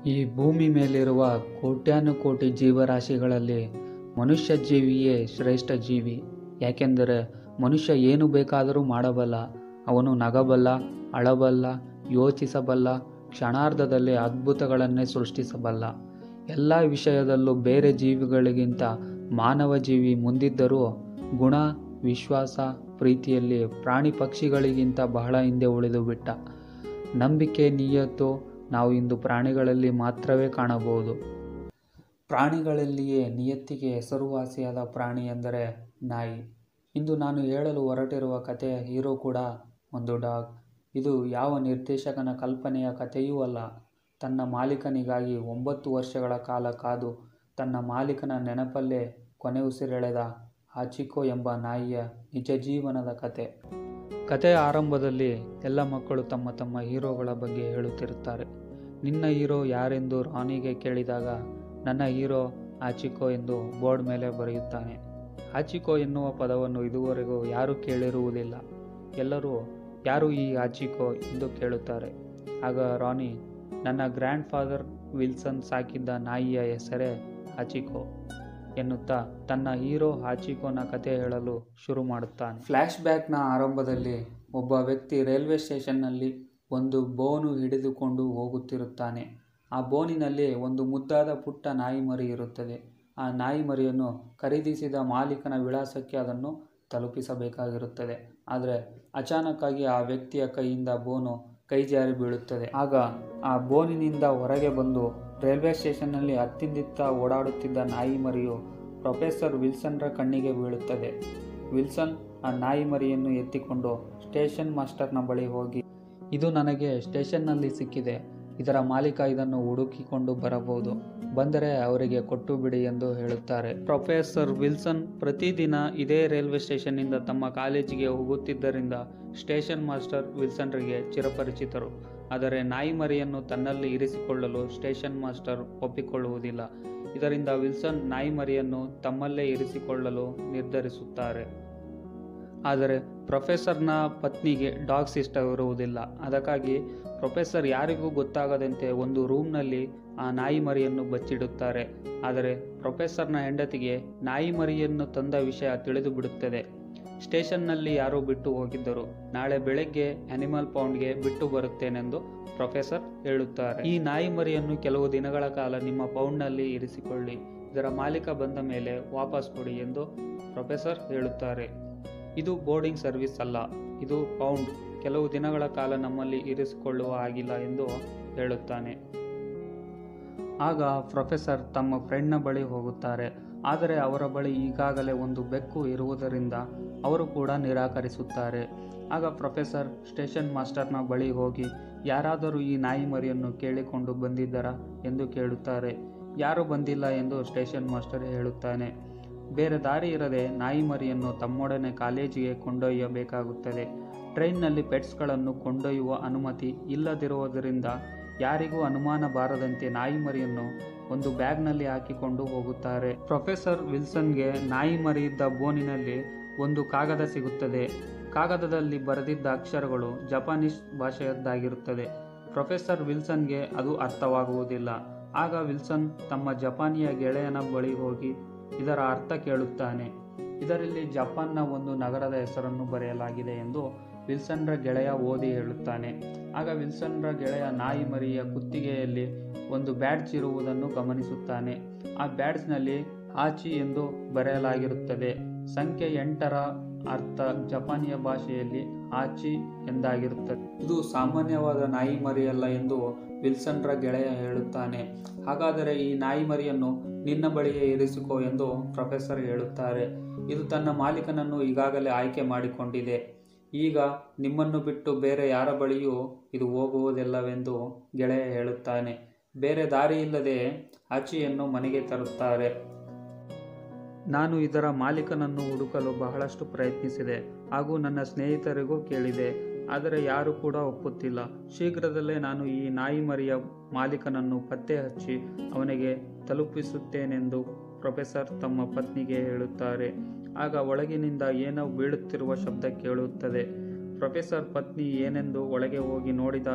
ಈ ಭೂಮಿ ಮೇಲಿರುವ ಕೋಟ್ಯಾನುಕೋಟಿ ಜೀವರಾಶಿಗಳಲ್ಲಿ ಮನುಷ್ಯ ಜೀವಿಯೇ ಶ್ರೇಷ್ಠ ಜೀವಿ ಯಾಕೆಂದರೆ ಮನುಷ್ಯ ಏನು ಬೇಕಾದರೂ ಮಾಡಬಲ್ಲ ಅವನು ನಗಬಲ್ಲ ಅಳಬಲ್ಲ ಯೋಚಿಸಬಲ್ಲ ಕ್ಷಣಾರ್ಧದಲ್ಲಿ ಅದ್ಭುತಗಳನ್ನೇ ಸೃಷ್ಟಿಸಬಲ್ಲ ಎಲ್ಲ ವಿಷಯದಲ್ಲೂ ಬೇರೆ ಜೀವಿಗಳಿಗಿಂತ ಮಾನವ ಜೀವಿ ಮುಂದಿದ್ದರೂ ಗುಣ ವಿಶ್ವಾಸ ಪ್ರೀತಿಯಲ್ಲಿ ಪ್ರಾಣಿ ಪಕ್ಷಿಗಳಿಗಿಂತ ಬಹಳ ಹಿಂದೆ ಉಳಿದು ಬಿಟ್ಟ ನಂಬಿಕೆ ನಿಯತ್ತು ನಾವು ಇಂದು ಪ್ರಾಣಿಗಳಲ್ಲಿ ಮಾತ್ರವೇ ಕಾಣಬಹುದು ಪ್ರಾಣಿಗಳಲ್ಲಿಯೇ ನಿಯತ್ತಿಗೆ ಹೆಸರುವಾಸಿಯಾದ ಪ್ರಾಣಿ ಎಂದರೆ ನಾಯಿ ಇಂದು ನಾನು ಹೇಳಲು ಹೊರಟಿರುವ ಕಥೆಯ ಹೀರೋ ಕೂಡ ಒಂದು ಡಾಗ್ ಇದು ಯಾವ ನಿರ್ದೇಶಕನ ಕಲ್ಪನೆಯ ಕಥೆಯೂ ಅಲ್ಲ ತನ್ನ ಮಾಲೀಕನಿಗಾಗಿ ಒಂಬತ್ತು ವರ್ಷಗಳ ಕಾಲ ಕಾದು ತನ್ನ ಮಾಲೀಕನ ನೆನಪಲ್ಲೇ ಕೊನೆ ಉಸಿರೆಳೆದ ಹಾಚಿಕೋ ಎಂಬ ನಾಯಿಯ ನಿಜ ಜೀವನದ ಕತೆ ಕಥೆಯ ಆರಂಭದಲ್ಲಿ ಎಲ್ಲ ಮಕ್ಕಳು ತಮ್ಮ ತಮ್ಮ ಹೀರೋಗಳ ಬಗ್ಗೆ ಹೇಳುತ್ತಿರುತ್ತಾರೆ ನಿನ್ನ ಹೀರೋ ಯಾರೆಂದು ರಾನಿಗೆ ಕೇಳಿದಾಗ ನನ್ನ ಹೀರೋ ಆಚಿಕೋ ಎಂದು ಬೋರ್ಡ್ ಮೇಲೆ ಬರೆಯುತ್ತಾನೆ ಆಚಿಕೋ ಎನ್ನುವ ಪದವನ್ನು ಇದುವರೆಗೂ ಯಾರೂ ಕೇಳಿರುವುದಿಲ್ಲ ಎಲ್ಲರೂ ಯಾರು ಈ ಆಚಿಕೋ ಎಂದು ಕೇಳುತ್ತಾರೆ ಆಗ ರಾನಿ ನನ್ನ ಗ್ರ್ಯಾಂಡ್ ಫಾದರ್ ವಿಲ್ಸನ್ ಸಾಕಿದ್ದ ನಾಯಿಯ ಹೆಸರೇ ಹಾಚಿಕೋ ಎನ್ನುತ್ತಾ ತನ್ನ ಹೀರೋ ಹಾಚಿಕೋನ ಕತೆ ಹೇಳಲು ಶುರು ಮಾಡುತ್ತಾನೆ ಫ್ಲ್ಯಾಶ್ ಬ್ಯಾಕ್ನ ಆರಂಭದಲ್ಲಿ ಒಬ್ಬ ವ್ಯಕ್ತಿ ರೈಲ್ವೆ ಸ್ಟೇಷನ್ನಲ್ಲಿ ಒಂದು ಬೋನು ಹಿಡಿದುಕೊಂಡು ಹೋಗುತ್ತಿರುತ್ತಾನೆ ಆ ಬೋನಿನಲ್ಲಿ ಒಂದು ಮುದ್ದಾದ ಪುಟ್ಟ ನಾಯಿ ಮರಿ ಇರುತ್ತದೆ ಆ ನಾಯಿ ಮರಿಯನ್ನು ಖರೀದಿಸಿದ ಮಾಲೀಕನ ವಿಳಾಸಕ್ಕೆ ಅದನ್ನು ತಲುಪಿಸಬೇಕಾಗಿರುತ್ತದೆ ಆದರೆ ಅಚಾನಕ್ಕಾಗಿ ಆ ವ್ಯಕ್ತಿಯ ಕೈಯಿಂದ ಬೋನು ಕೈ ಜಾರಿ ಬೀಳುತ್ತದೆ ಆಗ ಆ ಬೋನಿನಿಂದ ಹೊರಗೆ ಬಂದು ರೈಲ್ವೆ ಸ್ಟೇಷನ್ನಲ್ಲಿ ಅತ್ತಿಂದಿತ್ತ ಓಡಾಡುತ್ತಿದ್ದ ನಾಯಿ ಮರಿಯು ಪ್ರೊಫೆಸರ್ ವಿಲ್ಸನ್ರ ಕಣ್ಣಿಗೆ ಬೀಳುತ್ತದೆ ವಿಲ್ಸನ್ ಆ ನಾಯಿ ಮರಿಯನ್ನು ಎತ್ತಿಕೊಂಡು ಸ್ಟೇಷನ್ ಮಾಸ್ಟರ್ನ ಬಳಿ ಹೋಗಿ ಇದು ನನಗೆ ಸ್ಟೇಷನ್ನಲ್ಲಿ ಸಿಕ್ಕಿದೆ ಇದರ ಮಾಲೀಕ ಇದನ್ನು ಹುಡುಕಿಕೊಂಡು ಬರಬಹುದು ಬಂದರೆ ಅವರಿಗೆ ಕೊಟ್ಟು ಬಿಡಿ ಎಂದು ಹೇಳುತ್ತಾರೆ ಪ್ರೊಫೆಸರ್ ವಿಲ್ಸನ್ ಪ್ರತಿದಿನ ಇದೇ ರೈಲ್ವೆ ಸ್ಟೇಷನ್ನಿಂದ ತಮ್ಮ ಕಾಲೇಜಿಗೆ ಹೋಗುತ್ತಿದ್ದರಿಂದ ಸ್ಟೇಷನ್ ಮಾಸ್ಟರ್ ವಿಲ್ಸನ್ರಿಗೆ ಚಿರಪರಿಚಿತರು ಆದರೆ ನಾಯಿ ಮರಿಯನ್ನು ತನ್ನಲ್ಲಿ ಇರಿಸಿಕೊಳ್ಳಲು ಸ್ಟೇಷನ್ ಮಾಸ್ಟರ್ ಒಪ್ಪಿಕೊಳ್ಳುವುದಿಲ್ಲ ಇದರಿಂದ ವಿಲ್ಸನ್ ನಾಯಿ ಮರಿಯನ್ನು ತಮ್ಮಲ್ಲೇ ಇರಿಸಿಕೊಳ್ಳಲು ನಿರ್ಧರಿಸುತ್ತಾರೆ ಆದರೆ ಪ್ರೊಫೆಸರ್ನ ಪತ್ನಿಗೆ ಡಾಗ್ಸ್ ಇಷ್ಟವಿರುವುದಿಲ್ಲ ಅದಕ್ಕಾಗಿ ಪ್ರೊಫೆಸರ್ ಯಾರಿಗೂ ಗೊತ್ತಾಗದಂತೆ ಒಂದು ರೂಮ್ನಲ್ಲಿ ಆ ನಾಯಿ ಮರಿಯನ್ನು ಬಚ್ಚಿಡುತ್ತಾರೆ ಆದರೆ ಪ್ರೊಫೆಸರ್ನ ಹೆಂಡತಿಗೆ ನಾಯಿ ಮರಿಯನ್ನು ತಂದ ವಿಷಯ ತಿಳಿದು ಬಿಡುತ್ತದೆ ಸ್ಟೇಷನ್ನಲ್ಲಿ ಯಾರೋ ಬಿಟ್ಟು ಹೋಗಿದ್ದರು ನಾಳೆ ಬೆಳಗ್ಗೆ ಅನಿಮಲ್ ಪೌಂಡ್ಗೆ ಬಿಟ್ಟು ಬರುತ್ತೇನೆಂದು ಪ್ರೊಫೆಸರ್ ಹೇಳುತ್ತಾರೆ ಈ ನಾಯಿ ಮರಿಯನ್ನು ಕೆಲವು ದಿನಗಳ ಕಾಲ ನಿಮ್ಮ ಪೌಂಡ್ನಲ್ಲಿ ಇರಿಸಿಕೊಳ್ಳಿ ಇದರ ಮಾಲೀಕ ಬಂದ ಮೇಲೆ ವಾಪಸ್ ಕೊಡಿ ಎಂದು ಪ್ರೊಫೆಸರ್ ಹೇಳುತ್ತಾರೆ ಇದು ಬೋರ್ಡಿಂಗ್ ಸರ್ವಿಸ್ ಅಲ್ಲ ಇದು ಪೌಂಡ್ ಕೆಲವು ದಿನಗಳ ಕಾಲ ನಮ್ಮಲ್ಲಿ ಇರಿಸಿಕೊಳ್ಳುವ ಆಗಿಲ್ಲ ಎಂದು ಹೇಳುತ್ತಾನೆ ಆಗ ಪ್ರೊಫೆಸರ್ ತಮ್ಮ ಫ್ರೆಂಡ್ನ ಬಳಿ ಹೋಗುತ್ತಾರೆ ಆದರೆ ಅವರ ಬಳಿ ಈಗಾಗಲೇ ಒಂದು ಬೆಕ್ಕು ಇರುವುದರಿಂದ ಅವರು ಕೂಡ ನಿರಾಕರಿಸುತ್ತಾರೆ ಆಗ ಪ್ರೊಫೆಸರ್ ಸ್ಟೇಷನ್ ಮಾಸ್ಟರ್ನ ಬಳಿ ಹೋಗಿ ಯಾರಾದರೂ ಈ ನಾಯಿ ಮರಿಯನ್ನು ಕೇಳಿಕೊಂಡು ಬಂದಿದ್ದರಾ ಎಂದು ಕೇಳುತ್ತಾರೆ ಯಾರೂ ಬಂದಿಲ್ಲ ಎಂದು ಸ್ಟೇಷನ್ ಮಾಸ್ಟರ್ ಹೇಳುತ್ತಾನೆ ಬೇರೆ ದಾರಿ ಇರದೆ ನಾಯಿ ಮರಿಯನ್ನು ತಮ್ಮೊಡನೆ ಕಾಲೇಜಿಗೆ ಕೊಂಡೊಯ್ಯಬೇಕಾಗುತ್ತದೆ ಟ್ರೈನ್ನಲ್ಲಿ ಪೆಟ್ಸ್ಗಳನ್ನು ಕೊಂಡೊಯ್ಯುವ ಅನುಮತಿ ಇಲ್ಲದಿರುವುದರಿಂದ ಯಾರಿಗೂ ಅನುಮಾನ ಬಾರದಂತೆ ನಾಯಿ ಮರಿಯನ್ನು ಒಂದು ಬ್ಯಾಗ್ನಲ್ಲಿ ಹಾಕಿಕೊಂಡು ಹೋಗುತ್ತಾರೆ ಪ್ರೊಫೆಸರ್ ವಿಲ್ಸನ್ಗೆ ನಾಯಿ ಮರಿ ಇದ್ದ ಬೋನಿನಲ್ಲಿ ಒಂದು ಕಾಗದ ಸಿಗುತ್ತದೆ ಕಾಗದದಲ್ಲಿ ಬರೆದಿದ್ದ ಅಕ್ಷರಗಳು ಜಪಾನೀಸ್ ಭಾಷೆಯದ್ದಾಗಿರುತ್ತದೆ ಪ್ರೊಫೆಸರ್ ವಿಲ್ಸನ್ಗೆ ಅದು ಅರ್ಥವಾಗುವುದಿಲ್ಲ ಆಗ ವಿಲ್ಸನ್ ತಮ್ಮ ಜಪಾನಿಯ ಗೆಳೆಯನ ಬಳಿ ಹೋಗಿ ಇದರ ಅರ್ಥ ಕೇಳುತ್ತಾನೆ ಇದರಲ್ಲಿ ಜಪಾನ್ನ ಒಂದು ನಗರದ ಹೆಸರನ್ನು ಬರೆಯಲಾಗಿದೆ ಎಂದು ವಿಲ್ಸನ್ರ ಗೆಳೆಯ ಓದಿ ಹೇಳುತ್ತಾನೆ ಆಗ ವಿಲ್ಸನ್ರ ಗೆಳೆಯ ನಾಯಿ ಮರಿಯ ಕುತ್ತಿಗೆಯಲ್ಲಿ ಒಂದು ಬ್ಯಾಡ್ಜ್ ಇರುವುದನ್ನು ಗಮನಿಸುತ್ತಾನೆ ಆ ಬ್ಯಾಡ್ಜ್ನಲ್ಲಿ ಆಚಿ ಎಂದು ಬರೆಯಲಾಗಿರುತ್ತದೆ ಸಂಖ್ಯೆ ಎಂಟರ ಅರ್ಥ ಜಪಾನಿಯ ಭಾಷೆಯಲ್ಲಿ ಆಚಿ ಎಂದಾಗಿರುತ್ತದೆ ಇದು ಸಾಮಾನ್ಯವಾದ ನಾಯಿ ಮರಿಯಲ್ಲ ಎಂದು ವಿಲ್ಸನ್ರ ಗೆಳೆಯ ಹೇಳುತ್ತಾನೆ ಹಾಗಾದರೆ ಈ ನಾಯಿ ಮರಿಯನ್ನು ನಿನ್ನ ಬಳಿಯೇ ಇರಿಸಿಕೋ ಎಂದು ಪ್ರೊಫೆಸರ್ ಹೇಳುತ್ತಾರೆ ಇದು ತನ್ನ ಮಾಲೀಕನನ್ನು ಈಗಾಗಲೇ ಆಯ್ಕೆ ಮಾಡಿಕೊಂಡಿದೆ ಈಗ ನಿಮ್ಮನ್ನು ಬಿಟ್ಟು ಬೇರೆ ಯಾರ ಬಳಿಯೂ ಇದು ಹೋಗುವುದಿಲ್ಲವೆಂದು ಗೆಳೆಯ ಹೇಳುತ್ತಾನೆ ಬೇರೆ ದಾರಿ ಇಲ್ಲದೆ ಆಚಿಯನ್ನು ಮನೆಗೆ ತರುತ್ತಾರೆ ನಾನು ಇದರ ಮಾಲೀಕನನ್ನು ಹುಡುಕಲು ಬಹಳಷ್ಟು ಪ್ರಯತ್ನಿಸಿದೆ ಹಾಗೂ ನನ್ನ ಸ್ನೇಹಿತರಿಗೂ ಕೇಳಿದೆ ಆದರೆ ಯಾರೂ ಕೂಡ ಒಪ್ಪುತ್ತಿಲ್ಲ ಶೀಘ್ರದಲ್ಲೇ ನಾನು ಈ ನಾಯಿ ಮರಿಯ ಮಾಲೀಕನನ್ನು ಪತ್ತೆ ಹಚ್ಚಿ ಅವನಿಗೆ ತಲುಪಿಸುತ್ತೇನೆಂದು ಪ್ರೊಫೆಸರ್ ತಮ್ಮ ಪತ್ನಿಗೆ ಹೇಳುತ್ತಾರೆ ಆಗ ಒಳಗಿನಿಂದ ಏನೋ ಬೀಳುತ್ತಿರುವ ಶಬ್ದ ಕೇಳುತ್ತದೆ ಪ್ರೊಫೆಸರ್ ಪತ್ನಿ ಏನೆಂದು ಒಳಗೆ ಹೋಗಿ ನೋಡಿದಾಗ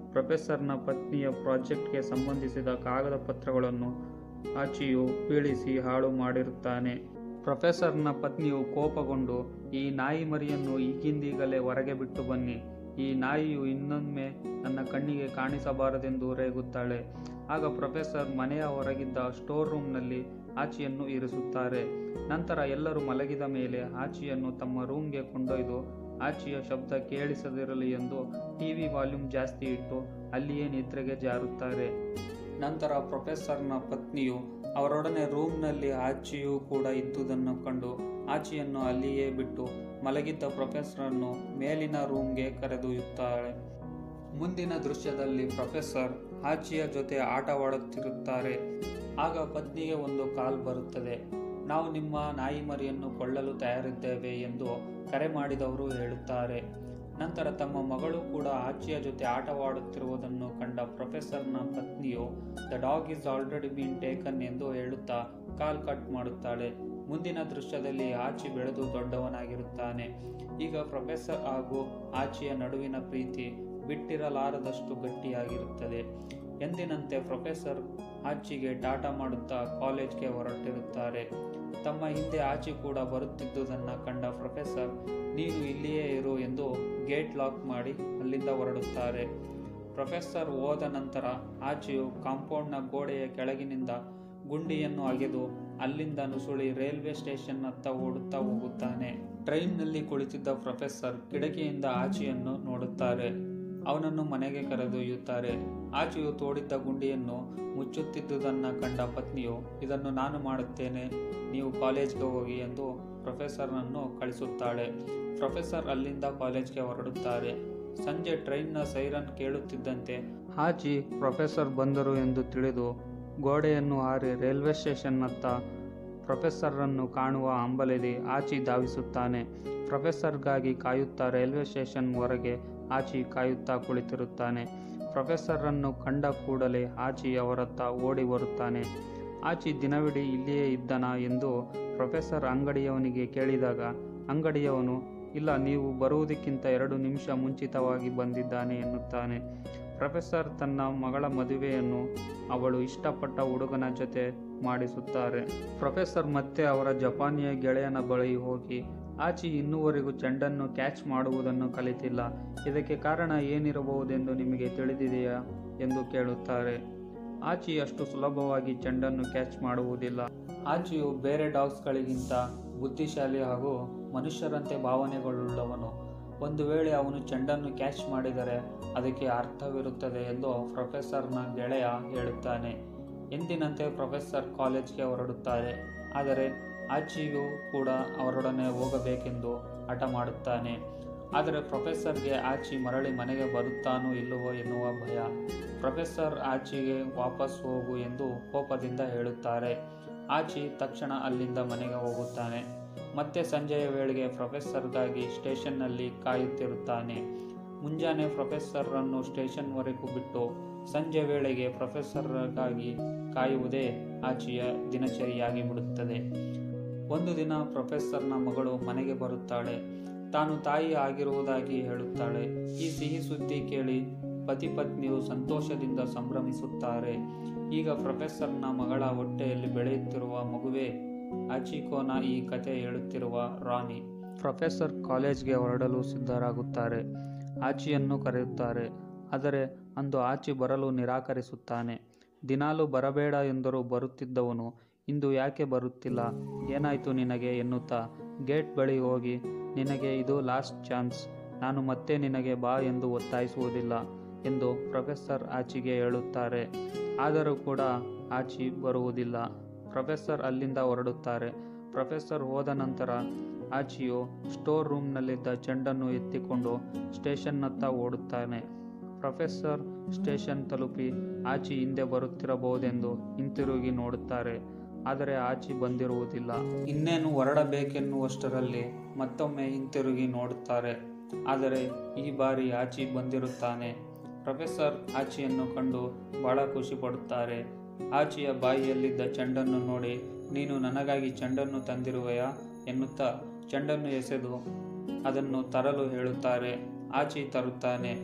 ಪ್ರೊಫೆಸರ್ನ ಪತ್ನಿಯ ಪ್ರಾಜೆಕ್ಟ್ಗೆ ಸಂಬಂಧಿಸಿದ ಕಾಗದ ಪತ್ರಗಳನ್ನು ಆಚಿಯು ಬೀಳಿಸಿ ಹಾಳು ಮಾಡಿರುತ್ತಾನೆ ಪ್ರೊಫೆಸರ್ನ ಪತ್ನಿಯು ಕೋಪಗೊಂಡು ಈ ನಾಯಿ ಮರಿಯನ್ನು ಈಗಿಂದೀಗಲೇ ಹೊರಗೆ ಬಿಟ್ಟು ಬನ್ನಿ ಈ ನಾಯಿಯು ಇನ್ನೊಮ್ಮೆ ನನ್ನ ಕಣ್ಣಿಗೆ ಕಾಣಿಸಬಾರದೆಂದು ರೇಗುತ್ತಾಳೆ ಆಗ ಪ್ರೊಫೆಸರ್ ಮನೆಯ ಹೊರಗಿದ್ದ ಸ್ಟೋರ್ ರೂಮ್ನಲ್ಲಿ ಆಚಿಯನ್ನು ಇರಿಸುತ್ತಾರೆ ನಂತರ ಎಲ್ಲರೂ ಮಲಗಿದ ಮೇಲೆ ಆಚಿಯನ್ನು ತಮ್ಮ ರೂಮ್ಗೆ ಕೊಂಡೊಯ್ದು ಆಚಿಯ ಶಬ್ದ ಕೇಳಿಸದಿರಲಿ ಎಂದು ಟಿವಿ ವಾಲ್ಯೂಮ್ ಜಾಸ್ತಿ ಇಟ್ಟು ಅಲ್ಲಿಯೇ ನಿದ್ರೆಗೆ ಜಾರುತ್ತಾರೆ ನಂತರ ಪ್ರೊಫೆಸರ್ನ ಪತ್ನಿಯು ಅವರೊಡನೆ ರೂಮ್ನಲ್ಲಿ ಆಚಿಯು ಕೂಡ ಇದ್ದುದನ್ನು ಕಂಡು ಆಚಿಯನ್ನು ಅಲ್ಲಿಯೇ ಬಿಟ್ಟು ಮಲಗಿದ್ದ ಪ್ರೊಫೆಸರನ್ನು ಮೇಲಿನ ರೂಮ್ಗೆ ಕರೆದೊಯ್ಯುತ್ತಾಳೆ ಮುಂದಿನ ದೃಶ್ಯದಲ್ಲಿ ಪ್ರೊಫೆಸರ್ ಆಚಿಯ ಜೊತೆ ಆಟವಾಡುತ್ತಿರುತ್ತಾರೆ ಆಗ ಪತ್ನಿಗೆ ಒಂದು ಕಾಲ್ ಬರುತ್ತದೆ ನಾವು ನಿಮ್ಮ ನಾಯಿ ಮರಿಯನ್ನು ಕೊಳ್ಳಲು ತಯಾರಿದ್ದೇವೆ ಎಂದು ಕರೆ ಮಾಡಿದವರು ಹೇಳುತ್ತಾರೆ ನಂತರ ತಮ್ಮ ಮಗಳು ಕೂಡ ಆಚಿಯ ಜೊತೆ ಆಟವಾಡುತ್ತಿರುವುದನ್ನು ಕಂಡ ಪ್ರೊಫೆಸರ್ನ ಪತ್ನಿಯು the dog is already been taken ಎಂದು ಹೇಳುತ್ತಾ ಕಾಲ್ ಕಟ್ ಮಾಡುತ್ತಾಳೆ ಮುಂದಿನ ದೃಶ್ಯದಲ್ಲಿ ಆಚಿ ಬೆಳೆದು ದೊಡ್ಡವನಾಗಿರುತ್ತಾನೆ ಈಗ ಪ್ರೊಫೆಸರ್ ಹಾಗೂ ಆಚಿಯ ನಡುವಿನ ಪ್ರೀತಿ ಬಿಟ್ಟಿರಲಾರದಷ್ಟು ಗಟ್ಟಿಯಾಗಿರುತ್ತದೆ ಎಂದಿನಂತೆ ಪ್ರೊಫೆಸರ್ ಆಚಿಗೆ ಟಾಟಾ ಮಾಡುತ್ತಾ ಕಾಲೇಜ್ಗೆ ಹೊರಟಿರುತ್ತಾರೆ ತಮ್ಮ ಹಿಂದೆ ಆಚಿ ಕೂಡ ಬರುತ್ತಿದ್ದುದನ್ನು ಕಂಡ ಪ್ರೊಫೆಸರ್ ನೀನು ಇಲ್ಲಿಯೇ ಇರು ಎಂದು ಗೇಟ್ ಲಾಕ್ ಮಾಡಿ ಅಲ್ಲಿಂದ ಹೊರಡುತ್ತಾರೆ ಪ್ರೊಫೆಸರ್ ಹೋದ ನಂತರ ಆಚಿಯು ಕಾಂಪೌಂಡ್ನ ಗೋಡೆಯ ಕೆಳಗಿನಿಂದ ಗುಂಡಿಯನ್ನು ಅಗೆದು ಅಲ್ಲಿಂದ ನುಸುಳಿ ರೈಲ್ವೆ ಸ್ಟೇಷನ್ನತ್ತ ಓಡುತ್ತಾ ಹೋಗುತ್ತಾನೆ ಟ್ರೈನ್ನಲ್ಲಿ ಕುಳಿತಿದ್ದ ಪ್ರೊಫೆಸರ್ ಕಿಟಕಿಯಿಂದ ಆಚಿಯನ್ನು ನೋಡುತ್ತಾರೆ ಅವನನ್ನು ಮನೆಗೆ ಕರೆದೊಯ್ಯುತ್ತಾರೆ ಆಚೆಯು ತೋಡಿದ್ದ ಗುಂಡಿಯನ್ನು ಮುಚ್ಚುತ್ತಿದ್ದುದನ್ನ ಕಂಡ ಪತ್ನಿಯು ಇದನ್ನು ನಾನು ಮಾಡುತ್ತೇನೆ ನೀವು ಕಾಲೇಜ್ಗೆ ಹೋಗಿ ಎಂದು ಪ್ರೊಫೆಸರ್ನನ್ನು ಕಳಿಸುತ್ತಾಳೆ ಪ್ರೊಫೆಸರ್ ಅಲ್ಲಿಂದ ಕಾಲೇಜ್ಗೆ ಹೊರಡುತ್ತಾರೆ ಸಂಜೆ ಟ್ರೈನ್ನ ಸೈರನ್ ಕೇಳುತ್ತಿದ್ದಂತೆ ಆಚಿ ಪ್ರೊಫೆಸರ್ ಬಂದರು ಎಂದು ತಿಳಿದು ಗೋಡೆಯನ್ನು ಹಾರಿ ರೈಲ್ವೆ ಸ್ಟೇಷನ್ನತ್ತ ಪ್ರೊಫೆಸರನ್ನು ಕಾಣುವ ಹಂಬಲದಿ ಆಚಿ ಧಾವಿಸುತ್ತಾನೆ ಪ್ರೊಫೆಸರ್ಗಾಗಿ ಕಾಯುತ್ತಾ ರೈಲ್ವೆ ಸ್ಟೇಷನ್ ಹೊರಗೆ ಆಚಿ ಕಾಯುತ್ತಾ ಕುಳಿತಿರುತ್ತಾನೆ ಪ್ರೊಫೆಸರನ್ನು ಕಂಡ ಕೂಡಲೇ ಆಚಿ ಅವರತ್ತ ಓಡಿ ಬರುತ್ತಾನೆ ಆಚಿ ದಿನವಿಡೀ ಇಲ್ಲಿಯೇ ಇದ್ದನಾ ಎಂದು ಪ್ರೊಫೆಸರ್ ಅಂಗಡಿಯವನಿಗೆ ಕೇಳಿದಾಗ ಅಂಗಡಿಯವನು ಇಲ್ಲ ನೀವು ಬರುವುದಕ್ಕಿಂತ ಎರಡು ನಿಮಿಷ ಮುಂಚಿತವಾಗಿ ಬಂದಿದ್ದಾನೆ ಎನ್ನುತ್ತಾನೆ ಪ್ರೊಫೆಸರ್ ತನ್ನ ಮಗಳ ಮದುವೆಯನ್ನು ಅವಳು ಇಷ್ಟಪಟ್ಟ ಹುಡುಗನ ಜೊತೆ ಮಾಡಿಸುತ್ತಾರೆ ಪ್ರೊಫೆಸರ್ ಮತ್ತೆ ಅವರ ಜಪಾನಿಯ ಗೆಳೆಯನ ಬಳಿ ಹೋಗಿ ಆಚಿ ಇನ್ನೂವರೆಗೂ ಚೆಂಡನ್ನು ಕ್ಯಾಚ್ ಮಾಡುವುದನ್ನು ಕಲಿತಿಲ್ಲ ಇದಕ್ಕೆ ಕಾರಣ ಏನಿರಬಹುದೆಂದು ನಿಮಗೆ ತಿಳಿದಿದೆಯಾ ಎಂದು ಕೇಳುತ್ತಾರೆ ಆಚಿ ಅಷ್ಟು ಸುಲಭವಾಗಿ ಚೆಂಡನ್ನು ಕ್ಯಾಚ್ ಮಾಡುವುದಿಲ್ಲ ಆಚಿಯು ಬೇರೆ ಡಾಗ್ಸ್ಗಳಿಗಿಂತ ಬುದ್ಧಿಶಾಲಿ ಹಾಗೂ ಮನುಷ್ಯರಂತೆ ಭಾವನೆಗಳುಳ್ಳವನು ಒಂದು ವೇಳೆ ಅವನು ಚೆಂಡನ್ನು ಕ್ಯಾಚ್ ಮಾಡಿದರೆ ಅದಕ್ಕೆ ಅರ್ಥವಿರುತ್ತದೆ ಎಂದು ಪ್ರೊಫೆಸರ್ನ ಗೆಳೆಯ ಹೇಳುತ್ತಾನೆ ಎಂದಿನಂತೆ ಪ್ರೊಫೆಸರ್ ಕಾಲೇಜ್ಗೆ ಹೊರಡುತ್ತಾರೆ ಆದರೆ ಆಚಿಗೂ ಕೂಡ ಅವರೊಡನೆ ಹೋಗಬೇಕೆಂದು ಹಠ ಮಾಡುತ್ತಾನೆ ಆದರೆ ಪ್ರೊಫೆಸರ್ಗೆ ಆಚಿ ಮರಳಿ ಮನೆಗೆ ಬರುತ್ತಾನೋ ಇಲ್ಲವೋ ಎನ್ನುವ ಭಯ ಪ್ರೊಫೆಸರ್ ಆಚಿಗೆ ವಾಪಸ್ ಹೋಗು ಎಂದು ಕೋಪದಿಂದ ಹೇಳುತ್ತಾರೆ ಆಚಿ ತಕ್ಷಣ ಅಲ್ಲಿಂದ ಮನೆಗೆ ಹೋಗುತ್ತಾನೆ ಮತ್ತೆ ಸಂಜೆಯ ವೇಳೆಗೆ ಪ್ರೊಫೆಸರ್ಗಾಗಿ ಸ್ಟೇಷನ್ನಲ್ಲಿ ಕಾಯುತ್ತಿರುತ್ತಾನೆ ಮುಂಜಾನೆ ಪ್ರೊಫೆಸರನ್ನು ಸ್ಟೇಷನ್ವರೆಗೂ ಬಿಟ್ಟು ಸಂಜೆ ವೇಳೆಗೆ ಪ್ರೊಫೆಸರ್ಗಾಗಿ ಕಾಯುವುದೇ ಆಚಿಯ ದಿನಚರಿಯಾಗಿ ಬಿಡುತ್ತದೆ ಒಂದು ದಿನ ಪ್ರೊಫೆಸರ್ನ ಮಗಳು ಮನೆಗೆ ಬರುತ್ತಾಳೆ ತಾನು ತಾಯಿ ಆಗಿರುವುದಾಗಿ ಹೇಳುತ್ತಾಳೆ ಈ ಸಿಹಿ ಸುದ್ದಿ ಕೇಳಿ ಪತಿ ಪತ್ನಿಯು ಸಂತೋಷದಿಂದ ಸಂಭ್ರಮಿಸುತ್ತಾರೆ ಈಗ ಪ್ರೊಫೆಸರ್ನ ಮಗಳ ಹೊಟ್ಟೆಯಲ್ಲಿ ಬೆಳೆಯುತ್ತಿರುವ ಮಗುವೆ ಆಚಿಕೋನ ಈ ಕತೆ ಹೇಳುತ್ತಿರುವ ರಾಣಿ ಪ್ರೊಫೆಸರ್ ಕಾಲೇಜ್ಗೆ ಹೊರಡಲು ಸಿದ್ಧರಾಗುತ್ತಾರೆ ಆಚಿಯನ್ನು ಕರೆಯುತ್ತಾರೆ ಆದರೆ ಅಂದು ಆಚಿ ಬರಲು ನಿರಾಕರಿಸುತ್ತಾನೆ ದಿನಾಲು ಬರಬೇಡ ಎಂದರೂ ಬರುತ್ತಿದ್ದವನು ಇಂದು ಯಾಕೆ ಬರುತ್ತಿಲ್ಲ ಏನಾಯಿತು ನಿನಗೆ ಎನ್ನುತ್ತಾ ಗೇಟ್ ಬಳಿ ಹೋಗಿ ನಿನಗೆ ಇದು ಲಾಸ್ಟ್ ಚಾನ್ಸ್ ನಾನು ಮತ್ತೆ ನಿನಗೆ ಬಾ ಎಂದು ಒತ್ತಾಯಿಸುವುದಿಲ್ಲ ಎಂದು ಪ್ರೊಫೆಸರ್ ಆಚಿಗೆ ಹೇಳುತ್ತಾರೆ ಆದರೂ ಕೂಡ ಆಚಿ ಬರುವುದಿಲ್ಲ ಪ್ರೊಫೆಸರ್ ಅಲ್ಲಿಂದ ಹೊರಡುತ್ತಾರೆ ಪ್ರೊಫೆಸರ್ ಹೋದ ನಂತರ ಆಚಿಯು ಸ್ಟೋರ್ ರೂಮ್ನಲ್ಲಿದ್ದ ಚೆಂಡನ್ನು ಎತ್ತಿಕೊಂಡು ಸ್ಟೇಷನ್ನತ್ತ ಓಡುತ್ತಾನೆ ಪ್ರೊಫೆಸರ್ ಸ್ಟೇಷನ್ ತಲುಪಿ ಆಚಿ ಹಿಂದೆ ಬರುತ್ತಿರಬಹುದೆಂದು ಹಿಂತಿರುಗಿ ನೋಡುತ್ತಾರೆ ಆದರೆ ಆಚಿ ಬಂದಿರುವುದಿಲ್ಲ ಇನ್ನೇನು ಹೊರಡಬೇಕೆನ್ನುವಷ್ಟರಲ್ಲಿ ಮತ್ತೊಮ್ಮೆ ಹಿಂತಿರುಗಿ ನೋಡುತ್ತಾರೆ ಆದರೆ ಈ ಬಾರಿ ಆಚಿ ಬಂದಿರುತ್ತಾನೆ ಪ್ರೊಫೆಸರ್ ಆಚಿಯನ್ನು ಕಂಡು ಬಹಳ ಖುಷಿ ಪಡುತ್ತಾರೆ ಆಚಿಯ ಬಾಯಿಯಲ್ಲಿದ್ದ ಚೆಂಡನ್ನು ನೋಡಿ ನೀನು ನನಗಾಗಿ ಚೆಂಡನ್ನು ತಂದಿರುವೆಯಾ ಎನ್ನುತ್ತಾ ಚೆಂಡನ್ನು ಎಸೆದು ಅದನ್ನು ತರಲು ಹೇಳುತ್ತಾರೆ ಆಚಿ ತರುತ್ತಾನೆ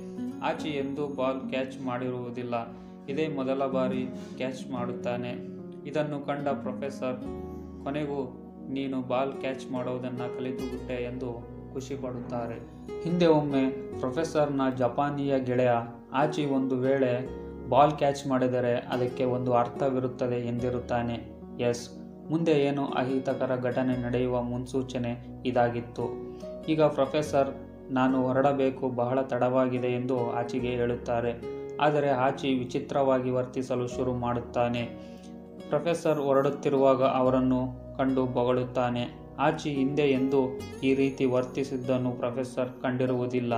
ಆಚಿ ಎಂದೂ ಬಾಲ್ ಕ್ಯಾಚ್ ಮಾಡಿರುವುದಿಲ್ಲ ಇದೇ ಮೊದಲ ಬಾರಿ ಕ್ಯಾಚ್ ಮಾಡುತ್ತಾನೆ ಇದನ್ನು ಕಂಡ ಪ್ರೊಫೆಸರ್ ಕೊನೆಗೂ ನೀನು ಬಾಲ್ ಕ್ಯಾಚ್ ಮಾಡೋದನ್ನು ಕಲಿತುಬಿಟ್ಟೆ ಎಂದು ಖುಷಿ ಪಡುತ್ತಾರೆ ಹಿಂದೆ ಒಮ್ಮೆ ಪ್ರೊಫೆಸರ್ನ ಜಪಾನಿಯ ಗೆಳೆಯ ಆಚಿ ಒಂದು ವೇಳೆ ಬಾಲ್ ಕ್ಯಾಚ್ ಮಾಡಿದರೆ ಅದಕ್ಕೆ ಒಂದು ಅರ್ಥವಿರುತ್ತದೆ ಎಂದಿರುತ್ತಾನೆ ಎಸ್ ಮುಂದೆ ಏನು ಅಹಿತಕರ ಘಟನೆ ನಡೆಯುವ ಮುನ್ಸೂಚನೆ ಇದಾಗಿತ್ತು ಈಗ ಪ್ರೊಫೆಸರ್ ನಾನು ಹೊರಡಬೇಕು ಬಹಳ ತಡವಾಗಿದೆ ಎಂದು ಆಚಿಗೆ ಹೇಳುತ್ತಾರೆ ಆದರೆ ಆಚಿ ವಿಚಿತ್ರವಾಗಿ ವರ್ತಿಸಲು ಶುರು ಮಾಡುತ್ತಾನೆ ಪ್ರೊಫೆಸರ್ ಹೊರಡುತ್ತಿರುವಾಗ ಅವರನ್ನು ಕಂಡು ಬೊಗಳುತ್ತಾನೆ ಆಚಿ ಹಿಂದೆ ಎಂದು ಈ ರೀತಿ ವರ್ತಿಸಿದ್ದನ್ನು ಪ್ರೊಫೆಸರ್ ಕಂಡಿರುವುದಿಲ್ಲ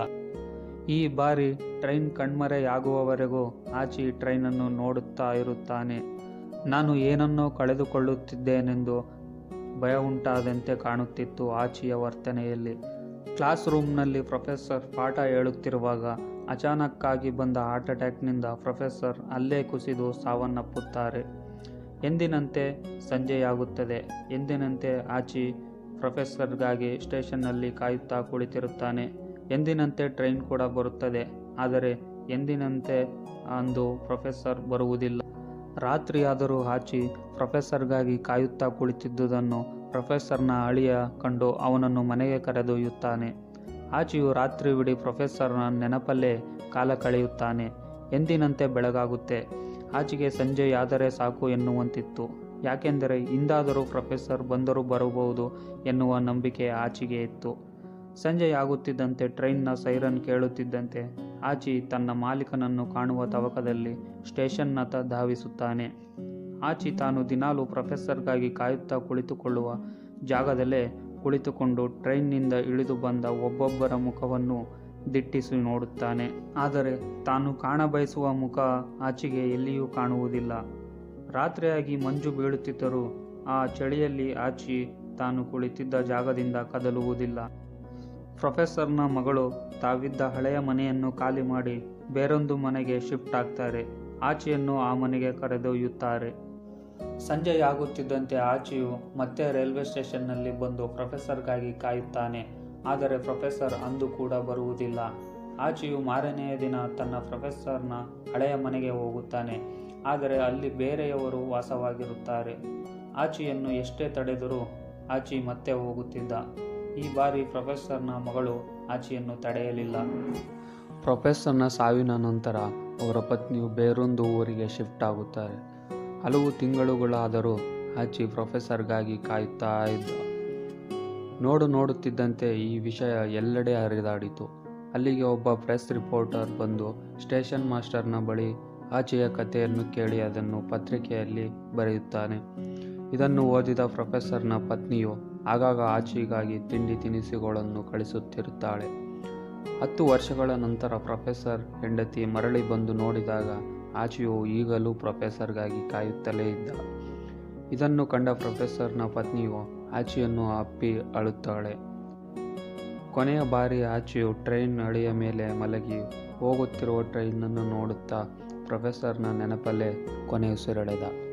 ಈ ಬಾರಿ ಟ್ರೈನ್ ಕಣ್ಮರೆಯಾಗುವವರೆಗೂ ಆಚಿ ಟ್ರೈನನ್ನು ನೋಡುತ್ತಾ ಇರುತ್ತಾನೆ ನಾನು ಏನನ್ನೋ ಕಳೆದುಕೊಳ್ಳುತ್ತಿದ್ದೇನೆಂದು ಭಯ ಉಂಟಾದಂತೆ ಕಾಣುತ್ತಿತ್ತು ಆಚಿಯ ವರ್ತನೆಯಲ್ಲಿ ಕ್ಲಾಸ್ ರೂಮ್ನಲ್ಲಿ ಪ್ರೊಫೆಸರ್ ಪಾಠ ಹೇಳುತ್ತಿರುವಾಗ ಅಚಾನಕ್ಕಾಗಿ ಬಂದ ಹಾರ್ಟ್ ಅಟ್ಯಾಕ್ನಿಂದ ಪ್ರೊಫೆಸರ್ ಅಲ್ಲೇ ಕುಸಿದು ಸಾವನ್ನಪ್ಪುತ್ತಾರೆ ಎಂದಿನಂತೆ ಸಂಜೆಯಾಗುತ್ತದೆ ಎಂದಿನಂತೆ ಆಚಿ ಪ್ರೊಫೆಸರ್ಗಾಗಿ ಸ್ಟೇಷನ್ನಲ್ಲಿ ಕಾಯುತ್ತಾ ಕುಳಿತಿರುತ್ತಾನೆ ಎಂದಿನಂತೆ ಟ್ರೈನ್ ಕೂಡ ಬರುತ್ತದೆ ಆದರೆ ಎಂದಿನಂತೆ ಅಂದು ಪ್ರೊಫೆಸರ್ ಬರುವುದಿಲ್ಲ ರಾತ್ರಿಯಾದರೂ ಆಚಿ ಪ್ರೊಫೆಸರ್ಗಾಗಿ ಕಾಯುತ್ತಾ ಕುಳಿತಿದ್ದುದನ್ನು ಪ್ರೊಫೆಸರ್ನ ಅಳಿಯ ಕಂಡು ಅವನನ್ನು ಮನೆಗೆ ಕರೆದೊಯ್ಯುತ್ತಾನೆ ಆಚಿಯು ರಾತ್ರಿವಿಡೀ ಪ್ರೊಫೆಸರ್ನ ನೆನಪಲ್ಲೇ ಕಾಲ ಕಳೆಯುತ್ತಾನೆ ಎಂದಿನಂತೆ ಬೆಳಗಾಗುತ್ತೆ ಆಚಿಗೆ ಸಂಜೆಯಾದರೆ ಸಾಕು ಎನ್ನುವಂತಿತ್ತು ಯಾಕೆಂದರೆ ಇಂದಾದರೂ ಪ್ರೊಫೆಸರ್ ಬಂದರೂ ಬರಬಹುದು ಎನ್ನುವ ನಂಬಿಕೆ ಆಚಿಗೆ ಇತ್ತು ಸಂಜೆಯಾಗುತ್ತಿದ್ದಂತೆ ಟ್ರೈನ್ನ ಸೈರನ್ ಕೇಳುತ್ತಿದ್ದಂತೆ ಆಚಿ ತನ್ನ ಮಾಲೀಕನನ್ನು ಕಾಣುವ ತವಕದಲ್ಲಿ ಸ್ಟೇಷನ್ನತ್ತ ಧಾವಿಸುತ್ತಾನೆ ಆಚಿ ತಾನು ದಿನಾಲು ಪ್ರೊಫೆಸರ್ಗಾಗಿ ಕಾಯುತ್ತಾ ಕುಳಿತುಕೊಳ್ಳುವ ಜಾಗದಲ್ಲೇ ಕುಳಿತುಕೊಂಡು ಟ್ರೈನ್ನಿಂದ ಇಳಿದು ಬಂದ ಒಬ್ಬೊಬ್ಬರ ಮುಖವನ್ನು ದಿಟ್ಟಿಸಿ ನೋಡುತ್ತಾನೆ ಆದರೆ ತಾನು ಕಾಣಬಯಸುವ ಮುಖ ಆಚಿಗೆ ಎಲ್ಲಿಯೂ ಕಾಣುವುದಿಲ್ಲ ರಾತ್ರಿಯಾಗಿ ಮಂಜು ಬೀಳುತ್ತಿದ್ದರೂ ಆ ಚಳಿಯಲ್ಲಿ ಆಚಿ ತಾನು ಕುಳಿತಿದ್ದ ಜಾಗದಿಂದ ಕದಲುವುದಿಲ್ಲ ಪ್ರೊಫೆಸರ್ನ ಮಗಳು ತಾವಿದ್ದ ಹಳೆಯ ಮನೆಯನ್ನು ಖಾಲಿ ಮಾಡಿ ಬೇರೊಂದು ಮನೆಗೆ ಶಿಫ್ಟ್ ಆಗ್ತಾರೆ ಆಚಿಯನ್ನು ಆ ಮನೆಗೆ ಕರೆದೊಯ್ಯುತ್ತಾರೆ ಸಂಜೆಯಾಗುತ್ತಿದ್ದಂತೆ ಆಚಿಯು ಮತ್ತೆ ರೈಲ್ವೆ ಸ್ಟೇಷನ್ನಲ್ಲಿ ಬಂದು ಪ್ರೊಫೆಸರ್ಗಾಗಿ ಕಾಯುತ್ತಾನೆ ಆದರೆ ಪ್ರೊಫೆಸರ್ ಅಂದು ಕೂಡ ಬರುವುದಿಲ್ಲ ಆಚಿಯು ಮಾರನೆಯ ದಿನ ತನ್ನ ಪ್ರೊಫೆಸರ್ನ ಹಳೆಯ ಮನೆಗೆ ಹೋಗುತ್ತಾನೆ ಆದರೆ ಅಲ್ಲಿ ಬೇರೆಯವರು ವಾಸವಾಗಿರುತ್ತಾರೆ ಆಚಿಯನ್ನು ಎಷ್ಟೇ ತಡೆದರೂ ಆಚಿ ಮತ್ತೆ ಹೋಗುತ್ತಿದ್ದ ಈ ಬಾರಿ ಪ್ರೊಫೆಸರ್ನ ಮಗಳು ಆಚಿಯನ್ನು ತಡೆಯಲಿಲ್ಲ ಪ್ರೊಫೆಸರ್ನ ಸಾವಿನ ನಂತರ ಅವರ ಪತ್ನಿಯು ಬೇರೊಂದು ಊರಿಗೆ ಶಿಫ್ಟ್ ಆಗುತ್ತಾರೆ ಹಲವು ತಿಂಗಳುಗಳಾದರೂ ಆಚಿ ಪ್ರೊಫೆಸರ್ಗಾಗಿ ಕಾಯುತ್ತಾ ಇದ್ದ ನೋಡು ನೋಡುತ್ತಿದ್ದಂತೆ ಈ ವಿಷಯ ಎಲ್ಲೆಡೆ ಹರಿದಾಡಿತು ಅಲ್ಲಿಗೆ ಒಬ್ಬ ಪ್ರೆಸ್ ರಿಪೋರ್ಟರ್ ಬಂದು ಸ್ಟೇಷನ್ ಮಾಸ್ಟರ್ನ ಬಳಿ ಆಚೆಯ ಕಥೆಯನ್ನು ಕೇಳಿ ಅದನ್ನು ಪತ್ರಿಕೆಯಲ್ಲಿ ಬರೆಯುತ್ತಾನೆ ಇದನ್ನು ಓದಿದ ಪ್ರೊಫೆಸರ್ನ ಪತ್ನಿಯು ಆಗಾಗ ಆಚೆಗಾಗಿ ತಿಂಡಿ ತಿನಿಸುಗಳನ್ನು ಕಳಿಸುತ್ತಿರುತ್ತಾಳೆ ಹತ್ತು ವರ್ಷಗಳ ನಂತರ ಪ್ರೊಫೆಸರ್ ಹೆಂಡತಿ ಮರಳಿ ಬಂದು ನೋಡಿದಾಗ ಆಚೆಯು ಈಗಲೂ ಪ್ರೊಫೆಸರ್ಗಾಗಿ ಕಾಯುತ್ತಲೇ ಇದ್ದ ಇದನ್ನು ಕಂಡ ಪ್ರೊಫೆಸರ್ನ ಪತ್ನಿಯು ಆಚೆಯನ್ನು ಅಪ್ಪಿ ಅಳುತ್ತಾಳೆ ಕೊನೆಯ ಬಾರಿ ಆಚೆಯು ಟ್ರೈನ್ ಅಳಿಯ ಮೇಲೆ ಮಲಗಿ ಹೋಗುತ್ತಿರುವ ಟ್ರೈನನ್ನು ನೋಡುತ್ತಾ ಪ್ರೊಫೆಸರ್ನ ನೆನಪಲ್ಲೇ ಕೊನೆಯುಸಿರೆಳೆದ